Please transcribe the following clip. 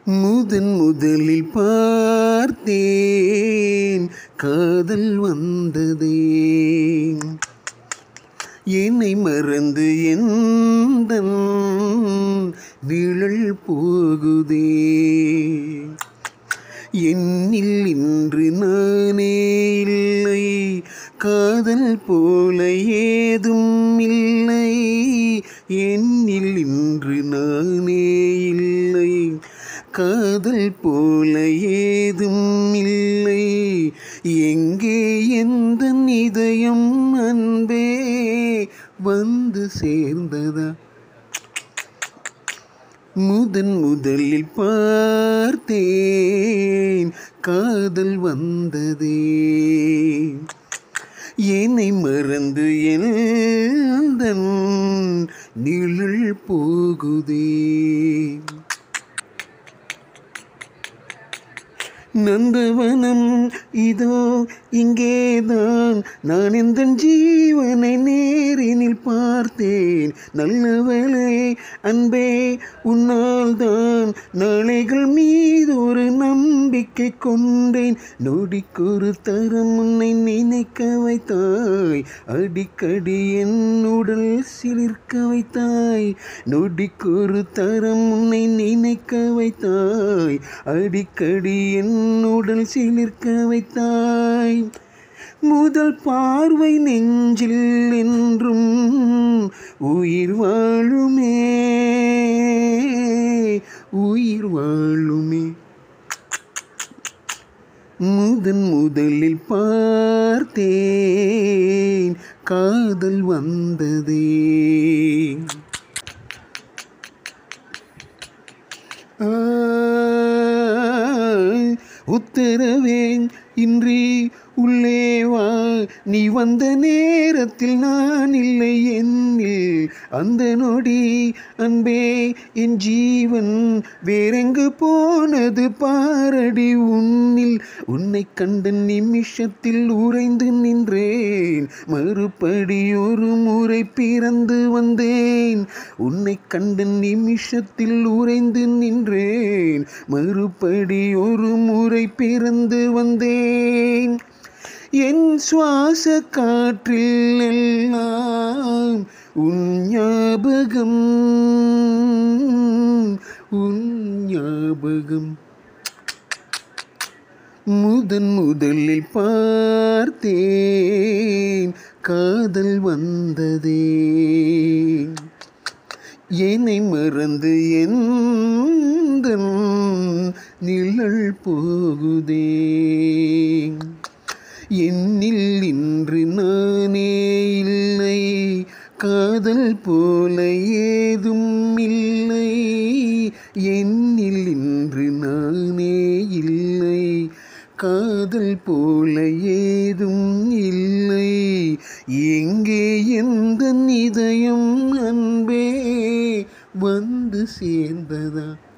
முதன் முதலில் பார்த்தேன் காதல் வந்ததே என்னை மறந்து எந்த நிழல் போகுதே என்னில் இன்று நானே இல்லை காதல் போல ஏதும் இல்லை என்னில் இன்று நானே இல்லை காதல் போல ஏதும் இல்லை எங்கே எந்த இதயம் அன்பே வந்து சேர்ந்ததா முதன் முதலில் பார்த்தேன் காதல் வந்ததே என்னை மறந்து எந்த நிழல் போகுதே நந்தவனம் இதோ இங்கேதான் நான் இந்த ஜீவனை நேரினில் பார்த்தேன் நல்லவளே அன்பே உன்னால் தான் நாளைகள் மீது ஒரு நம்பிக்கை கொண்டேன் நொடிக்கொரு தரம் உன்னை நினைக்க வைத்தாய் அடிக்கடி என் உடல் சிலிர்க்க வைத்தாய் நொடிக்கொரு தரம் உன்னை நினைக்க வைத்தாய் அடிக்கடி என் உடல் சிலிர்க்க வைத்தாய் முதல் பார்வை நெஞ்சில் என்றும் உயிர் வாழுமே உயிர் வாழுமே முதன் முதலில் பார்த்தேன் காதல் வந்ததே ஆ, உத்தரவே இன்றி உள்ளே வா நீ வந்த நேரத்தில் நான் இல்லை என்னில் அந்த நொடி அன்பே என் ஜீவன் வேறெங்கு போனது பாரடி உன்னில் உன்னை கண்ட நிமிஷத்தில் உறைந்து நின்றேன் மறுபடி ஒரு முறை பிறந்து வந்தேன் உன்னை கண்ட நிமிஷத்தில் உறைந்து நின்றேன் மறுபடி ஒரு முறை பிறந்து வந்தேன் என் சுவாச காற்றில் எல்லாம் உன் ஞாபகம் உன் ஞாபகம் முதன் முதலில் பார்த்தேன் காதல் வந்ததே என்னை மறந்து எந்த நிழல் போகுதே என்னில் இன்று நானே இல்லை காதல் போல ஏதும் இல்லை என்னில் இன்று நானே இல்லை காதல் போல ஏதும் இல்லை எங்கே எந்த இதயம் அன்பே வந்து சேர்ந்ததா